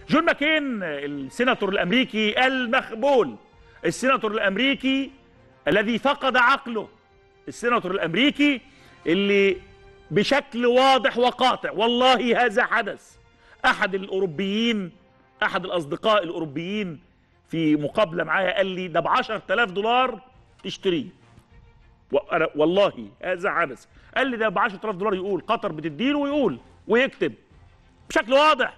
جون ماكين السيناتور الامريكي المخبول السيناتور الامريكي الذي فقد عقله السيناتور الامريكي اللي بشكل واضح وقاطع والله هذا حدث احد الاوروبيين احد الاصدقاء الاوروبيين في مقابله معايا قال لي ده ب 10000 دولار تشتريه وأنا والله هذا حدث قال لي ده ب 10000 دولار يقول قطر بتديله ويقول ويكتب بشكل واضح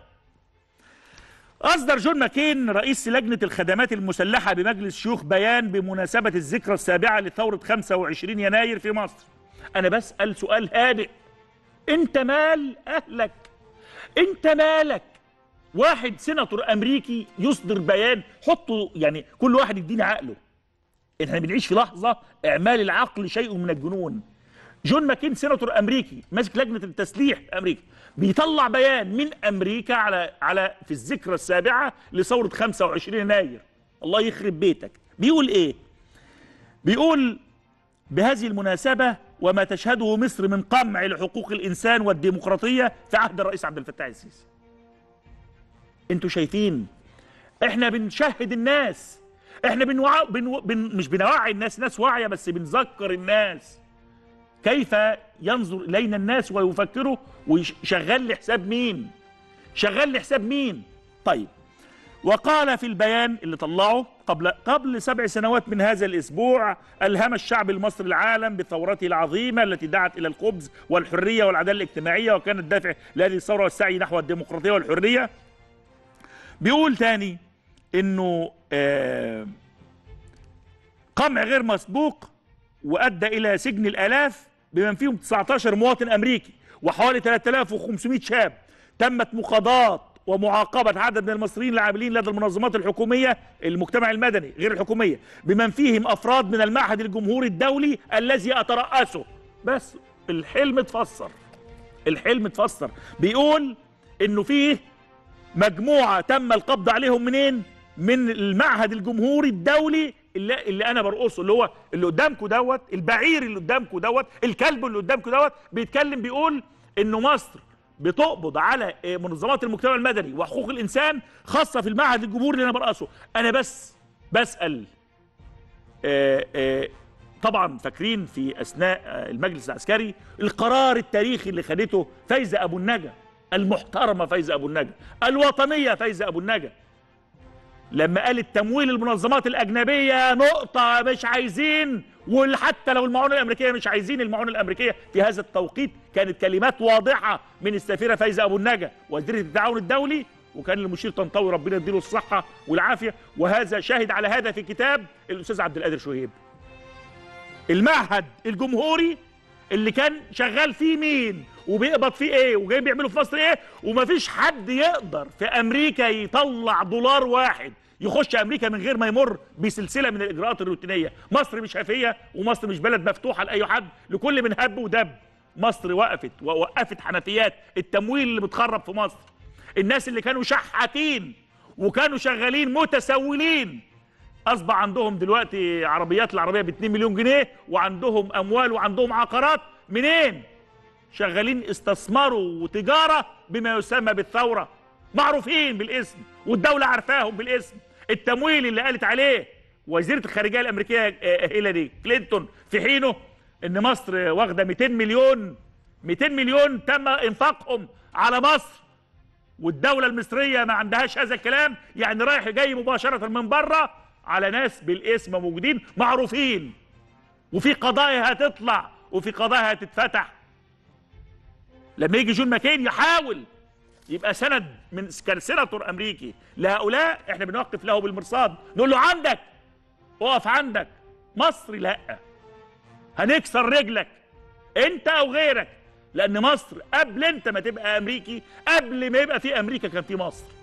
أصدر جون ماكين رئيس لجنة الخدمات المسلحة بمجلس شيوخ بيان بمناسبة الذكرى السابعة لثورة 25 يناير في مصر أنا بسأل سؤال هادئ أنت مال أهلك أنت مالك واحد سيناتور أمريكي يصدر بيان حطوا يعني كل واحد يديني عقله احنا بنعيش في لحظة إعمال العقل شيء من الجنون جون ماكين سيناتور امريكي ماسك لجنه التسليح امريكا بيطلع بيان من امريكا على على في الذكرى السابعه لثوره 25 يناير الله يخرب بيتك بيقول ايه بيقول بهذه المناسبه وما تشهده مصر من قمع لحقوق الانسان والديمقراطيه في عهد الرئيس عبد الفتاح السيسي انتوا شايفين احنا بنشهد الناس احنا بنوع... بن... بن... مش بنوعي الناس ناس واعيه بس بنذكر الناس كيف ينظر الينا الناس ويفكروا وشغال لحساب مين شغال لحساب مين طيب وقال في البيان اللي طلعه قبل قبل سبع سنوات من هذا الاسبوع الهم الشعب المصري العالم بثورته العظيمه التي دعت الى الخبز والحريه والعداله الاجتماعيه وكانت دافع لهذه الثوره والسعي نحو الديمقراطيه والحريه بيقول تاني انه آه قمع غير مسبوق وادى الى سجن الالاف بمن فيهم 19 مواطن امريكي وحوالي 3500 شاب تمت مقاضاه ومعاقبه عدد من المصريين العاملين لدى المنظمات الحكوميه المجتمع المدني غير الحكوميه بمن فيهم افراد من المعهد الجمهوري الدولي الذي اتراسه بس الحلم اتفسر الحلم اتفسر بيقول انه فيه مجموعه تم القبض عليهم منين من المعهد الجمهوري الدولي اللي, اللي انا برقصه اللي هو اللي قدامكم دوت البعير اللي قدامكم دوت الكلب اللي قدامكم دوت بيتكلم بيقول انه مصر بتقبض على منظمات المجتمع المدني وحقوق الانسان خاصه في المعهد الجمهوري اللي انا برقصه انا بس بسال آآ آآ طبعا فاكرين في اثناء المجلس العسكري القرار التاريخي اللي خدته فايزه ابو النجا المحترمه فايزه ابو النجا الوطنيه فايزه ابو النجا لما قالت تمويل المنظمات الأجنبية نقطة مش عايزين وحتى لو المعونة الأمريكية مش عايزين المعونة الأمريكية في هذا التوقيت كانت كلمات واضحة من السفيرة فايزة أبو النجا وزيرة التعاون الدولي وكان المشير طنطاوي ربنا يديله الصحة والعافية وهذا شاهد على هذا في كتاب الأستاذ عبد القادر شهيب المعهد الجمهوري اللي كان شغال فيه مين وبيقبض فيه ايه وجاي بيعملوا في مصر ايه ومفيش حد يقدر في امريكا يطلع دولار واحد يخش امريكا من غير ما يمر بسلسله من الاجراءات الروتينيه مصر مش هفيه ومصر مش بلد مفتوحه لاي حد لكل من هب ودب مصر وقفت ووقفت حنفيات التمويل اللي بتخرب في مصر الناس اللي كانوا شحاتين وكانوا شغالين متسولين اصبح عندهم دلوقتي عربيات العربيه ب 2 مليون جنيه وعندهم اموال وعندهم عقارات منين شغالين استثمروا وتجاره بما يسمى بالثوره معروفين بالاسم والدوله عارفاهم بالاسم التمويل اللي قالت عليه وزيره الخارجيه الامريكيه هيلاري كلينتون في حينه ان مصر واخده 200 مليون 200 مليون تم انفاقهم على مصر والدوله المصريه ما عندهاش هذا الكلام يعني رايح جاي مباشره من بره على ناس بالاسم موجودين معروفين وفي قضايا هتطلع وفي قضايا هتتفتح لما يجي جون ماكين يحاول يبقى سند من كان سيناتور امريكي لهؤلاء احنا بنوقف له بالمرصاد نقول له عندك اقف عندك مصر لا هنكسر رجلك انت او غيرك لان مصر قبل انت ما تبقى امريكي قبل ما يبقى في امريكا كان في مصر